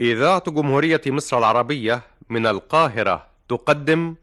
إذاعة جمهورية مصر العربية من القاهرة تقدم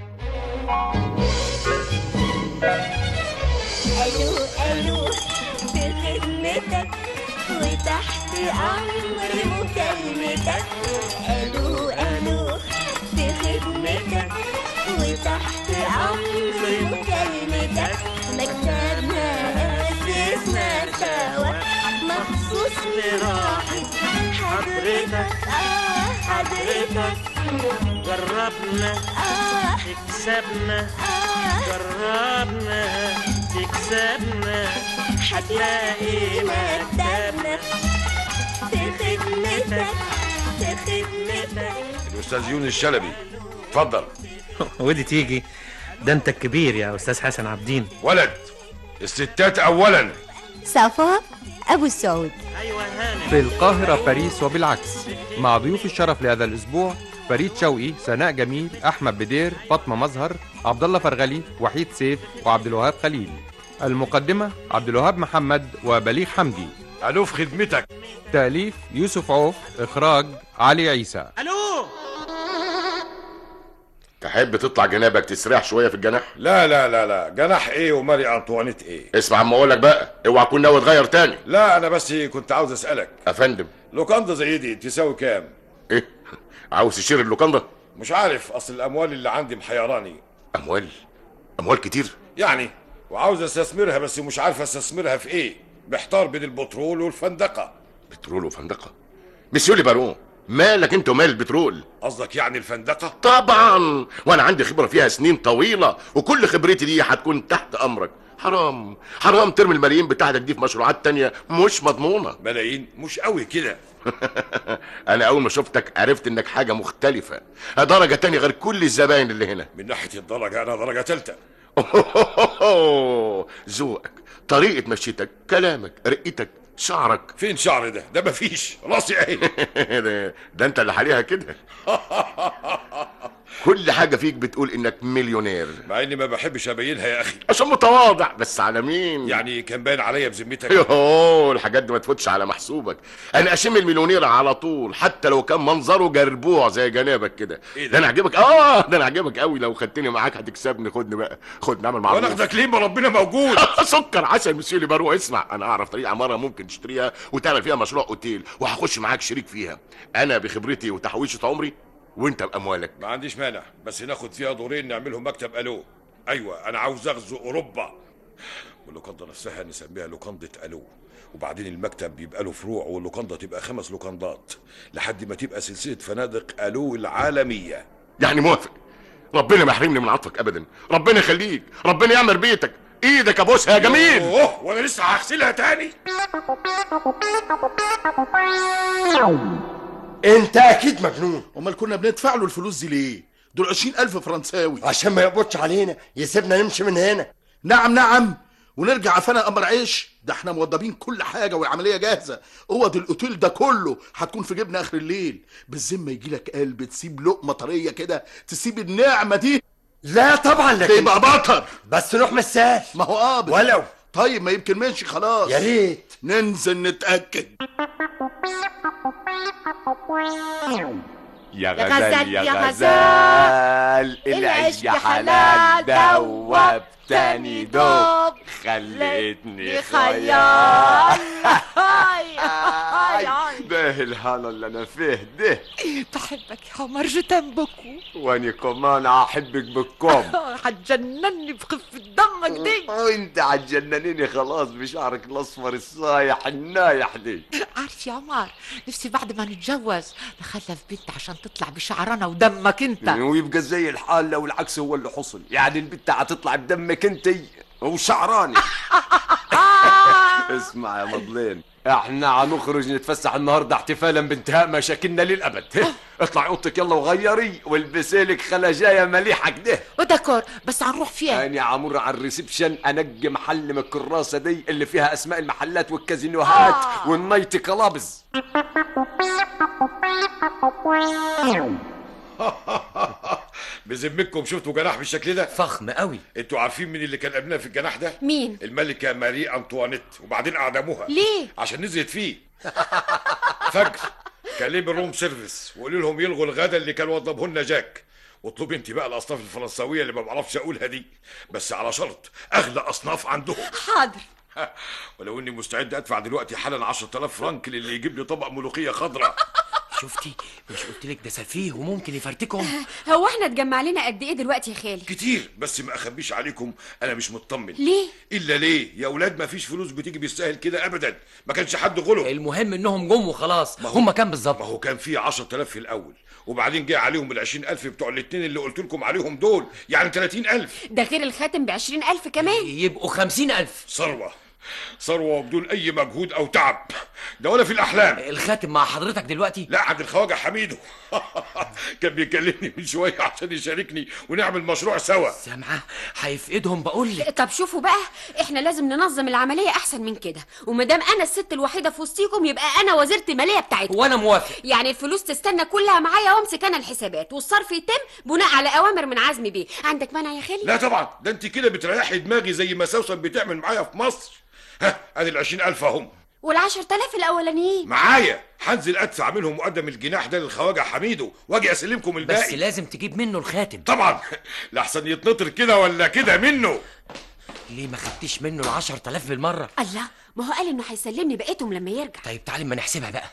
الو الو في خدمتك وتحت امر مكالمتك الو الو في خدمتك وتحت امر مكالمتك مكتبنا اسسنا سوا مخصوص لراحة حضرتك اه حضرتك جربنا اه تكسبنا اه جربنا تكسبنا هتلاقي مكتبنا في خدمتك في خدمتك الاستاذ يونس الشلبي اتفضل ودي تيجي ده انت الكبير يا استاذ حسن عبدين ولد الستات اولا صفا ابو السعود ايوه هانم في القاهرة باريس وبالعكس مع ضيوف الشرف لهذا الأسبوع فريد شوقي سناء جميل أحمد بدير فاطمة مظهر عبد الله فرغلي وحيد سيف وعبد الوهاب خليل المقدمة عبد الوهاب محمد وبليغ حمدي الو في خدمتك تأليف يوسف عوف إخراج علي عيسى الو تحب تطلع جنابك تسرح شويه في الجناح لا لا لا لا جناح ايه وماري انطوانيت ايه اسمع عم اقول لك بقى اوعى تكون ناوي تغير تاني لا انا بس كنت عاوز اسالك افندم لوكاندا زي دي تساوي كام ايه عاوز تشتري اللوكاندا مش عارف اصل الاموال اللي عندي محيراني اموال اموال كتير يعني وعاوز استثمرها بس مش عارف استثمرها في ايه محتار بين البترول والفندقه بترول وفندقه مسيو لي بارون مالك انت ومال البترول قصدك يعني الفندقه طبعا وانا عندي خبره فيها سنين طويله وكل خبرتي دي هتكون تحت امرك حرام حرام ترمي الملايين بتاعتك دي في مشروعات تانية مش مضمونه ملايين مش قوي كده انا اول ما شفتك عرفت انك حاجه مختلفه درجه تانية غير كل الزباين اللي هنا من ناحيه الدرجه انا درجه ثالثه ذوقك طريقة مشيتك كلامك رقتك شعرك فين شعر ده ده مفيش راسي اهي ده, ده انت اللي حاليها كده كل حاجة فيك بتقول انك مليونير مع اني ما بحبش ابينها يا اخي عشان متواضع بس على مين يعني كان باين عليا بذمتك يوه الحاجات دي ما تفوتش على محسوبك انا اشم المليونير على طول حتى لو كان منظره جربوع زي جنابك كده إيه ده؟ ده انا عجبك اه ده انا عجبك قوي لو خدتني معاك هتكسبني خدني بقى خد نعمل وانا معروف اخدك ليه ما ربنا موجود سكر عسل مسيو لي بارو اسمع انا اعرف طريقه عماره ممكن تشتريها وتعمل فيها مشروع اوتيل وهخش معاك شريك فيها انا بخبرتي وتحويشه عمري وانت باموالك ما عنديش مانع بس ناخد فيها دورين نعملهم مكتب الو ايوه انا عاوز اغزو اوروبا واللوكاندا نفسها نسميها لوكاندا الو وبعدين المكتب يبقى له فروع واللوكاندا تبقى خمس لوكاندات لحد ما تبقى سلسله فنادق الو العالميه يعني موافق ربنا ما يحرمني من عطفك ابدا ربنا يخليك ربنا يعمر بيتك ايدك ابوسها يا جميل اوه وانا لسه هغسلها تاني انت اكيد مجنون امال كنا بندفع له الفلوس دي ليه دول عشرين الف فرنساوي عشان ما يقبضش علينا يسيبنا نمشي من هنا نعم نعم ونرجع عفانا قمر عيش ده احنا موضبين كل حاجه والعمليه جاهزه اوض الاوتيل ده كله هتكون في جيبنا اخر الليل بالذمه يجي لك قلب تسيب لقمه طريه كده تسيب النعمه دي لا طبعا لكن تبقى بطل بس نروح مسال ما هو قابل ولو طيب ما يمكن ماشي خلاص يا ريت ننزل نتاكد يا غزال، يا غزال العيش بحلال دوبتني دوب خليتني خيال ده الهنا اللي انا فيه ده بحبك يا عمر جتم بكو واني كمان احبك بالكم هتجنني بخفة دمك دي وانت هتجننيني خلاص بشعرك الاصفر الصايح النايح دي عارف يا عمر نفسي بعد ما نتجوز نخلف بنت عشان تطلع بشعرنا ودمك انت ويبقى زي الحال لو العكس هو اللي حصل يعني البت هتطلع بدمك انت وشعراني اسمع يا مضلين احنا هنخرج نتفسح النهارده احتفالا بانتهاء مشاكلنا للابد اطلعي اوضتك يلا وغيري والبسي لك خلاجايه مليحه كده ودكور بس هنروح فين انا همر على الريسبشن انقي محل من الكراسه دي اللي فيها اسماء المحلات والكازينوهات آه. والنايت كلابز بذمتكم شفتوا جناح بالشكل ده فخم قوي انتوا عارفين مين اللي كان قبلنا في الجناح ده مين الملكه ماري انطوانيت وبعدين اعدموها ليه عشان نزلت فيه فجر كلمي الروم سيرفيس وقولي لهم يلغوا الغدا اللي كان وضبه لنا جاك واطلبي انت بقى الاصناف الفرنساويه اللي ما بعرفش اقولها دي بس على شرط اغلى اصناف عندهم حاضر ولو اني مستعد ادفع دلوقتي حالا 10000 فرنك للي يجيب لي طبق ملوخيه خضراء شفتي مش قلت لك ده سفيه وممكن يفرتكم هو احنا اتجمع لنا قد ايه دلوقتي يا خالي كتير بس ما اخبيش عليكم انا مش مطمن ليه الا ليه يا اولاد ما فيش فلوس بتيجي بالسهل كده ابدا ما كانش حد غلب المهم انهم جم وخلاص هم كام بالظبط ما هو كان في 10000 في الاول وبعدين جه عليهم ال 20000 بتوع الاثنين اللي قلت لكم عليهم دول يعني 30000 ده غير الخاتم ب ألف كمان يبقوا خمسين ألف ثروه ثروه بدون اي مجهود او تعب ده ولا في الاحلام الخاتم مع حضرتك دلوقتي لا عند الخواجه حميدو كان بيكلمني من شويه عشان يشاركني ونعمل مشروع سوا سامعه هيفقدهم بقول لك طب شوفوا بقى احنا لازم ننظم العمليه احسن من كده ومادام انا الست الوحيده في وسطيكم يبقى انا وزيره الماليه بتاعتكم وانا موافق يعني الفلوس تستنى كلها معايا وامسك انا الحسابات والصرف يتم بناء على اوامر من عزمي بيه عندك مانع يا خالي لا طبعا ده انت كده بتريحي دماغي زي ما سوسن بتعمل معايا في مصر ها ادي ال 20000 اهم والعشر تلاف الاولانيين معايا هنزل ادفع منهم مقدم الجناح ده للخواجه حميدو واجي اسلمكم الباقي بس لازم تجيب منه الخاتم طبعا لاحسن يتنطر كده ولا كده منه ليه ما خدتيش منه العشر تلاف بالمرة الله ما هو قال انه هيسلمني بقيتهم لما يرجع طيب تعالي ما نحسبها بقى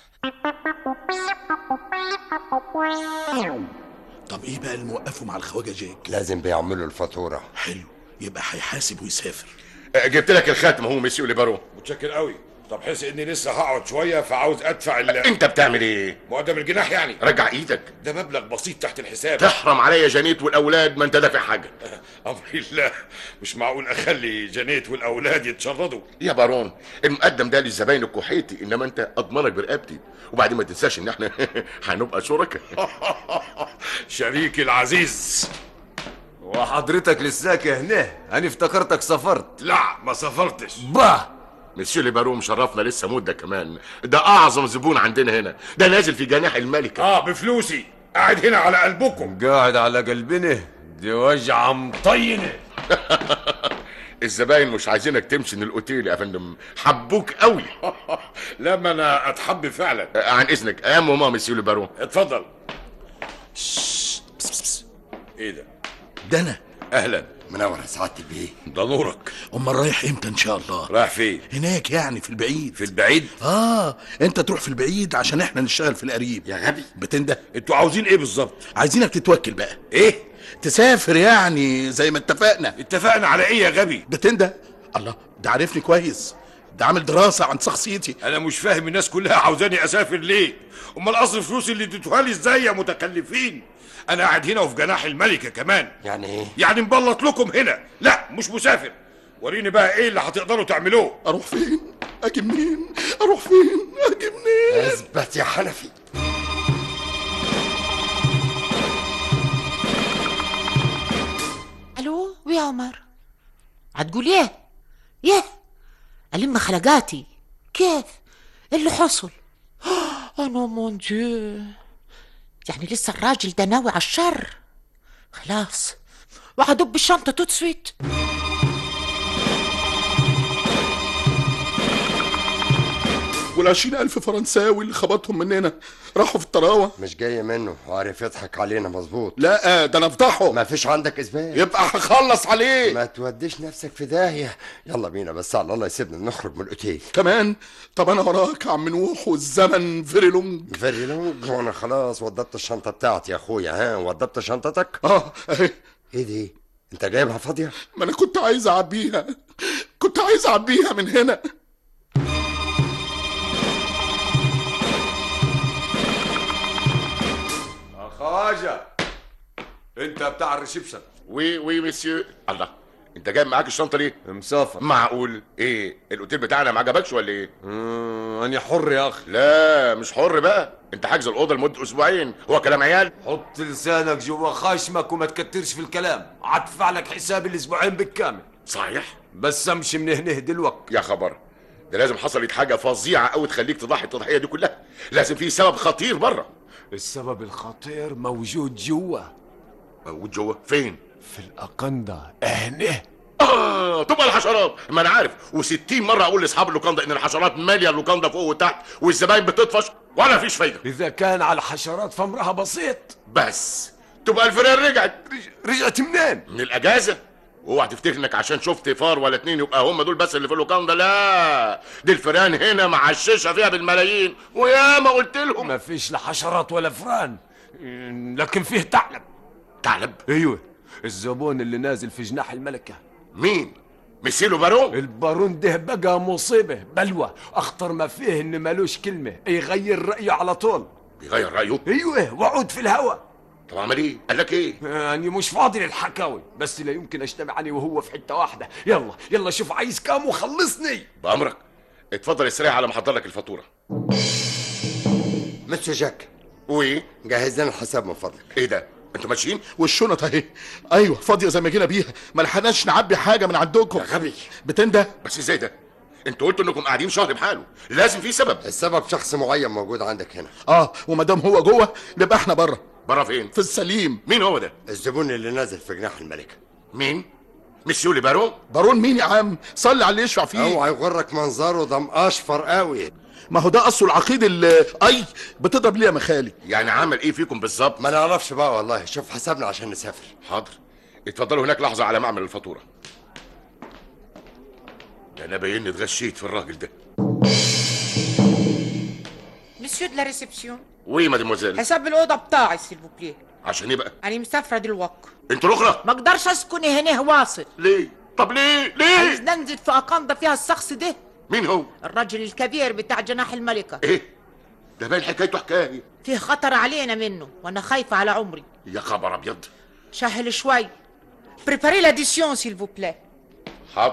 طب ايه بقى اللي موقفه مع الخواجه جاك لازم بيعملوا الفاتوره حلو يبقى هيحاسب ويسافر آه، جبت لك الخاتم اهو مسيو ليبارو متشكر قوي طب حس اني لسه هقعد شويه فعاوز ادفع ال انت بتعمل ايه مقدم الجناح يعني رجع ايدك ده مبلغ بسيط تحت الحساب تحرم عليا جانيت والاولاد ما انت دافع حاجه امري الله مش معقول اخلي جنيت والاولاد يتشردوا يا بارون المقدم ده للزباين الكحيتي انما انت اضمنك برقبتي وبعدين ما تنساش ان احنا هنبقى شركاء شريكي العزيز وحضرتك لساك هنا انا افتكرتك سافرت لا ما سافرتش با مسيو ليبارو مشرفنا لسه مده كمان ده اعظم زبون عندنا هنا ده نازل في جناح الملكه اه بفلوسي قاعد هنا على قلبكم قاعد على قلبنا دي وجعه مطينه الزباين مش عايزينك تمشي من الاوتيل يا فندم حبوك قوي لما انا اتحب فعلا آه، عن اذنك يا ماما مسيو ليبارو اتفضل ايه ده ده انا اهلا منور يا سعاده البيه ده نورك امال رايح امتى ان شاء الله رايح فين هناك يعني في البعيد في البعيد اه انت تروح في البعيد عشان احنا نشتغل في القريب يا غبي بتنده انتوا عاوزين ايه بالظبط عايزينك تتوكل بقى ايه تسافر يعني زي ما اتفقنا اتفقنا على ايه يا غبي بتنده الله ده عارفني كويس ده عامل دراسة عن شخصيتي انا مش فاهم الناس كلها عاوزاني اسافر ليه امال اصل فلوسي اللي اديتوها لي ازاي يا متكلفين انا قاعد هنا وفي جناح الملكه كمان يعني ايه يعني مبلط لكم هنا لا مش مسافر وريني بقى ايه اللي هتقدروا تعملوه اروح فين اجي منين اروح فين اجي منين اثبت يا حنفي الو ويا عمر هتقول ايه ايه الم خلقاتي كيف إيه اللي حصل انا مون ديو يعني لسه الراجل ده ناوي على الشر خلاص وهدب الشنطة توت سويت والعشرين ألف فرنساوي اللي خبطهم مننا راحوا في الطراوة مش جاي منه وعارف يضحك علينا مظبوط لا ده انا افضحه ما فيش عندك اثبات يبقى هخلص عليه ما توديش نفسك في داهيه يلا بينا بس على الله يسيبنا نخرج من الاوتيل كمان طب انا وراك يا عم نوح والزمن فيري لونج فيري لونج وانا خلاص وضبت الشنطه بتاعتي يا اخويا ها وضبت شنطتك اه اهي ايه دي انت جايبها فاضيه ما انا كنت عايز اعبيها كنت عايز اعبيها من هنا خواجه انت بتاع الريسبشن وي وي مسيو الله انت جايب معاك الشنطه ليه مسافر معقول ايه الاوتيل بتاعنا ما عجبكش ولا ايه مم، انا حر يا اخي لا مش حر بقى انت حاجز الاوضه لمده اسبوعين هو كلام عيال حط لسانك جوا خشمك وما تكترش في الكلام هدفع لك حساب الاسبوعين بالكامل صحيح بس امشي من هنا دلوقتي يا خبر ده لازم حصلت حاجه فظيعه قوي تخليك تضحي التضحيه دي كلها لازم في سبب خطير بره السبب الخطير موجود جوا موجود جوه فين في الأقندة هنا اه تبقى الحشرات ما انا عارف و60 مره اقول لاصحاب اللوكاندا ان الحشرات ماليه اللوكاندا فوق وتحت والزباين بتطفش ولا فيش فايده اذا كان على الحشرات فامرها بسيط بس تبقى الفيران رجعت رجعت منين من الاجازه اوعى تفتكر انك عشان شفت فار ولا اتنين يبقى هم دول بس اللي في اللوكاندا لا دي الفيران هنا معششه فيها بالملايين ويا ما قلت لهم ما فيش لا حشرات ولا فران لكن فيه ثعلب ثعلب ايوه الزبون اللي نازل في جناح الملكه مين مسيلو بارون البارون ده بقى مصيبه بلوى اخطر ما فيه ان ملوش كلمه يغير رايه على طول بيغير رايه ايوه وعود في الهوا طب عمل ايه قال لك ايه يعني مش فاضي للحكاوي بس لا يمكن اجتمع انا وهو في حته واحده يلا يلا شوف عايز كام وخلصني بامرك اتفضل استريح على ما احضر لك الفاتوره مسيو جاك وايه جهز لنا الحساب من فضلك ايه ده انتوا ماشيين والشنط اهي ايوه فاضيه زي ما جينا بيها ما لحقناش نعبي حاجه من عندكم يا غبي بتنده بس ازاي ده انتوا قلتوا انكم قاعدين شهر بحاله لازم في سبب السبب شخص معين موجود عندك هنا اه وما دام هو جوه نبقى احنا بره بره فين في السليم مين هو ده الزبون اللي نازل في جناح الملكه مين مسيو لي بارون بارون مين يا عم صلي على اللي يشفع فيه اوعى يغرك منظره ده مقشفر قوي ما هو ده اصله العقيد اللي اي بتضرب ليه يا مخالي يعني عمل ايه فيكم بالظبط ما نعرفش بقى والله شوف حسابنا عشان نسافر حاضر اتفضلوا هناك لحظه على معمل الفاتوره ده انا باين إني اتغشيت في الراجل ده مسيو دو لا ريسبسيون وي ماديموزيل حساب الاوضه بتاعي سيل بلي عشان ايه بقى انا مسافره دلوقتي انتوا الاخرى ما اقدرش اسكن هنا واصل ليه طب ليه عايز ليه ننزل في اقامده فيها الشخص ده مين هو الراجل الكبير بتاع جناح الملكه ايه ده باين حكايته حكايه فيه خطر علينا منه وانا خايفه على عمري يا خبر ابيض شهل شوي بريباري لاديسيون سيل فو بلا حاضر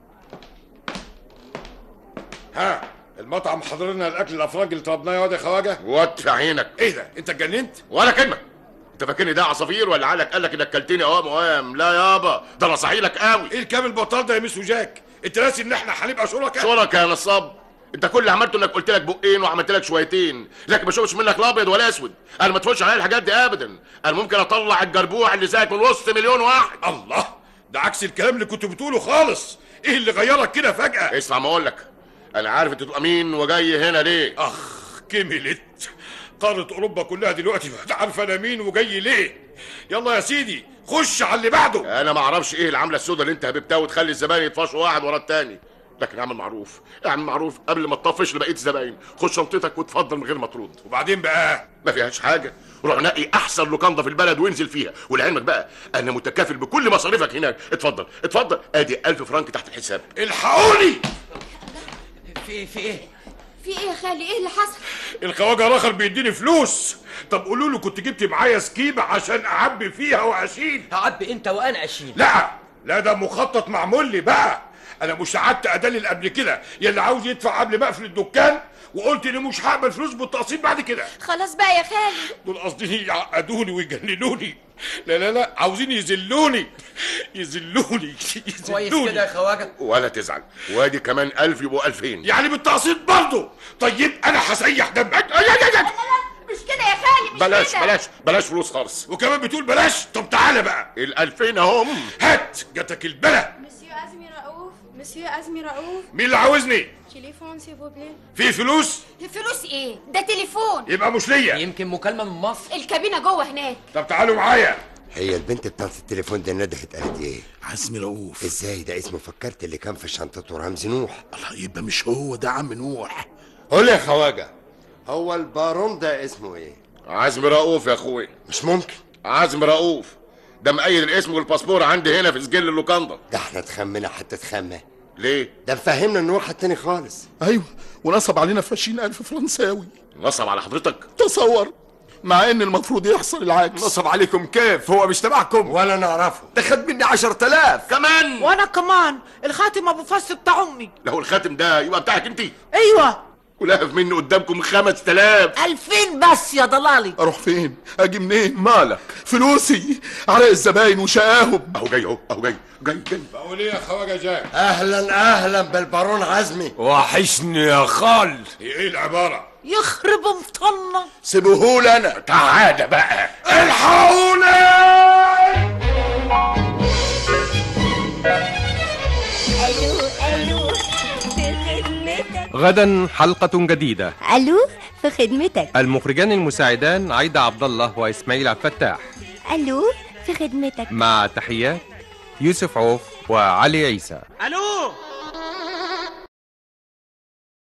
ها المطعم حضر لنا الاكل الافراج اللي طلبناه يا واد يا خواجه وطي عينك ايه ده انت اتجننت ولا كلمه انت فاكرني ده عصافير ولا عقلك قال لك انك كلتني اوام اوام لا يابا ده انا صحيح لك قوي ايه الكامل البطال ده يا ميسو جاك انت ناسي ان احنا هنبقى شركاء شركاء يا نصاب انت كل اللي عملته انك قلت لك بقين وعملت لك شويتين لكن ما شوفش منك لا ابيض ولا اسود انا ما تفوتش عليا الحاجات دي ابدا انا ممكن اطلع الجربوع اللي زيك من وسط مليون واحد الله ده عكس الكلام اللي كنت بتقوله خالص ايه اللي غيرك كده فجأة اسمع ما اقول لك انا عارف انت تبقى مين وجاي هنا ليه اخ كملت قارة اوروبا كلها دلوقتي بقت عارفه انا مين وجاي ليه يلا يا سيدي خش على اللي بعده انا ما اعرفش ايه العمله السوداء اللي انت هببتها وتخلي الزباين يطفشوا واحد ورا التاني لكن اعمل معروف اعمل معروف قبل ما تطفش لبقيه الزباين خد شنطتك وتفضل من غير ما ترد وبعدين بقى ما فيهاش حاجه روح نقي احسن لوكاندا في البلد وانزل فيها ولعلمك بقى انا متكافل بكل مصاريفك هناك اتفضل اتفضل ادي 1000 فرنك تحت الحساب الحقوني في في ايه في ايه يا خالي ايه اللي حصل الخواجه راخر بيديني فلوس طب قولوا له كنت جبت معايا سكيبه عشان اعبي فيها واشيل هعبي انت وانا اشيل لا لا ده مخطط معمول لي بقى انا مش قعدت ادلل قبل كده يا اللي عاوز يدفع قبل ما اقفل الدكان وقلت اني مش هقبل فلوس بالتقسيط بعد كده خلاص بقى يا خالي دول قاصدين يعقدوني ويجننوني لا لا لا عاوزين يذلوني يذلوني كويس يذلوني كده يا خواجه ولا تزعل وادي كمان 1000 يبقوا 2000 يعني بالتقسيط برضه طيب انا هسيح دمك مش كده يا خالي مش بلاش كده بلاش بلاش فلوس خالص وكمان بتقول بلاش طب تعالى بقى ال 2000 اهم هات جاتك البلا مسيو أزمي رؤوف مسيو أزمي رؤوف مين اللي عاوزني تليفون سي بلي في فلوس فلوس ايه ده تليفون يبقى مش ليا يمكن مكالمه من مصر الكابينه جوه هناك طب تعالوا معايا هي البنت بتاعت التليفون دي ندهت قالت ايه عزمي رؤوف ازاي ده اسمه فكرت اللي كان في شنطته رمزي نوح الله يبقى مش هو ده عم نوح قول لي يا خواجه هو البارون ده اسمه ايه عزمي رؤوف يا اخوي مش ممكن عزمي رؤوف ده مأيد الاسم والباسبور عندي هنا في سجل اللوكاندا ده احنا اتخمنا حتى تخمه ليه ده مفهمنا ان واحد تاني خالص ايوه ونصب علينا في 20000 فرنساوي نصب على حضرتك تصور مع ان المفروض يحصل العكس نصب عليكم كيف هو مش تبعكم ولا نعرفه ده خد مني 10000 كمان وانا كمان الخاتم ابو فص بتاع امي لو الخاتم ده يبقى بتاعك انت ايوه ولهف مني قدامكم 5000 ألفين بس يا ضلالي اروح فين اجي منين مالك فلوسي عرق الزباين وشقاهم اهو جاي اهو اهو جاي جاي جاي بقول ايه يا خواجه جاك اهلا اهلا بالبارون عزمي وحشني يا خال هي ايه العباره يخرب مطنة سيبوهولي انا تعالى بقى الحقوني غدا حلقة جديدة الو في خدمتك المخرجان المساعدان عايدة عبد الله وإسماعيل عبد الفتاح الو في خدمتك مع تحيات يوسف عوف وعلي عيسى الو